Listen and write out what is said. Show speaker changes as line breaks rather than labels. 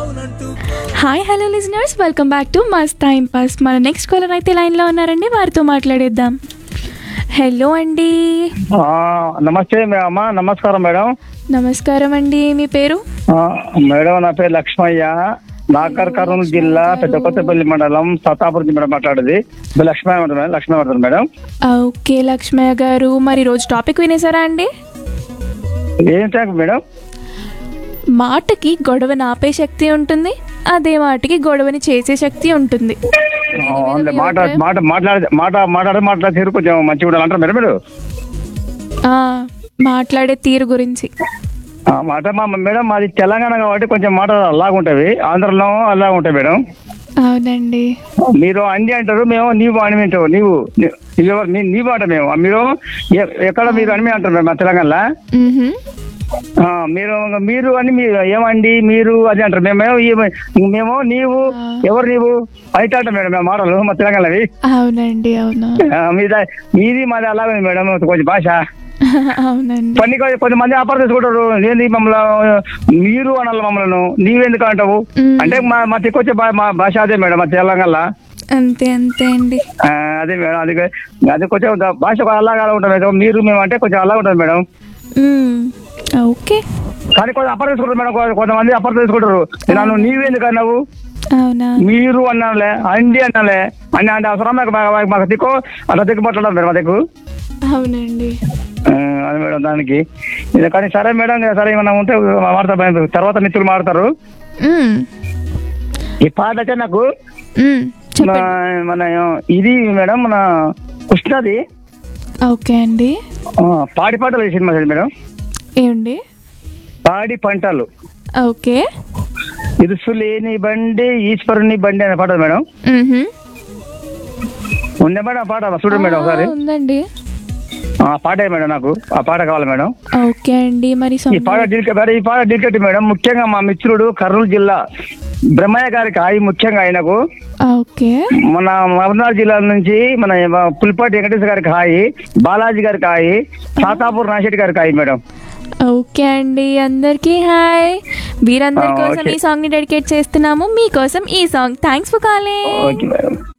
Hi hello listeners welcome back to must time pass మన next caller అయితే లైన్లో ఉన్నారండి వారితో మాట్లాడేద్దాం హలో అండి
ఆ, నమస్తే మే- అమ్మా నమస్కారం మేడం
నమస్కారం అండి మీ పేరు
ఆ, మేడం నా పేరు లక్ష్మయ్య నాకర్ కర్నూలు జిల్లా పెద్ద కొత్తపల్లి మండలం సతాపురం జిల్లా మాట్లాడేది ఇప్పుడు లక్ష్మయ్య ఉంటుంది మేడం లక్ష్మయ్య ఉంటుంది మేడం
ఓకే లక్ష్మయ్య గారు మరి రోజు టాపిక్ వినేసారా అండి
ఏం ట్యాంక్ మేడం
మాటకి గొడవని ఆపే శక్తి ఉంటుంది అదే మాటకి గొడవని చేసే శక్తి ఉంటుంది
ఆ, అవునులే. మాట మాట మాట్లాడే మాట మాట్లాడే మాట్లాడే తీరు కొంచెం మంచిగా ఉండాలి అంటారు మేడం మీరు
ఆ, మాట్లాడే తీరు గురించి
ఆ, మాట మా మేడం మాది తెలంగాణ కాబట్టి కొంచెం మాట అలాగుంటవి ఆంధ్రలో అలా ఉంటాయి మేడం
అవునండి
మీరు అంది అంటారు మేము నీవు అని వింటావు నీవు నీ- నీవు- నీ- నీవు అంట మేము మీరు ఎ- ఎక్కడ మీరు అని మేము అంటారు మేడం మా తెలంగాణలో
మ్హూ.
ఆ, మీరు మీరు అని మీరు ఏమండి మీరు అది అంటారు మేమేమో ఈ- మేము నీవు ఎవరు నీవు బయట అంటాం మేడం మేము మాటలు మా తెలంగాణవి
అవునండి అవును
ఆ, మీద మీది మాది అలాగే ఉంది మేడం కొంచెం భాష
అవునండి
కొన్ని కొ- కొంతమంది అపార్థం చేసుకుంటారు ఏంది మమ్మల్ని మీరు అనాలి మమ్మల్ని నీవెందుకు అంటావు
మ్మ్.
అంటే మా మా తిక్కొచ్చే భా- మా భాష అదే మేడం మా తెలంగాణలో
అంతే అంతే అండి
ఆ, అదే మేడం అది అది కొంచెం ద- భాష అలాగా అలా ఉంటుంది మేడం మీరు మేము అంటే కొంచెం అలా ఉంటుంది మేడం
మ్మ్. ఓకే
కానీ కొంచెం అపార్థం చేసుకుంటారు మేడం కొ- కొంతమంది అపార్థం చేసుకుంటారు నన్ను నీవెందుకు అన్నావు
అవునా
మీరు అన్నాలే అండి అన్నాలే అని అంటే అవసరం మాకు మాకు- మాకు దిక్కు అట్లా దిక్కు పట్టడం మేడం మా దిక్కు
అవునండి
ఆ, అది మేడం దానికి ఇది కానీ సరే మేడం ఇంకా సరే ఏమన్నా ఉంటే మాడతారు తర్వాత మిత్రులు మాడతారు
మ్మ్.
ఈ పాట అయితే నాకు
మ్మ్.
మన
చెప్పండి
మన ఇది మేడం మన కృష్ణది
ఓకే అండి
ఆ, పాడి పాటలు ఈ సినిమా మేడం
ఏమండి
పాడి పంటలు
ఓకే
ఇరుసులేని బండి ఈశ్వరుని బండి అనే పాట మేడం
మ్హూ.
ఉందే మేడం ఆ పాట చూడండి మేడం ఒకసారి
ఆ, ఉందండి
ఆ పాటే మేడం నాకు ఆ పాట కావాలి మేడం
ఓకే అండి మరి
ఈ
సొంత-
పాట డిలిక మేడం ఈ పాట డిలికెట్ మేడం ముఖ్యంగా మా మిత్రుడు కర్నూలు జిల్లా బ్రహ్మయ్య గారికి హాయి ముఖ్యంగా ఆయనకు
ఓకే
మన మహబూబ్నగర్ జిల్లా నుంచి మన పులిపాటి వెంకటేశ్వర గారికి హాయి బాలాజీ గారికి హాయి సాతాపూర్ నాశెట్టి గారికి హాయి మేడం
ఓకే అండి అందరికీ హాయ్ వీరందరి
ఆ,
కోసం
ఓకే.
ఈ సాంగ్ ని డెడికేట్ చేస్తున్నాము మీకోసం ఈ song thanks for calling
okay madam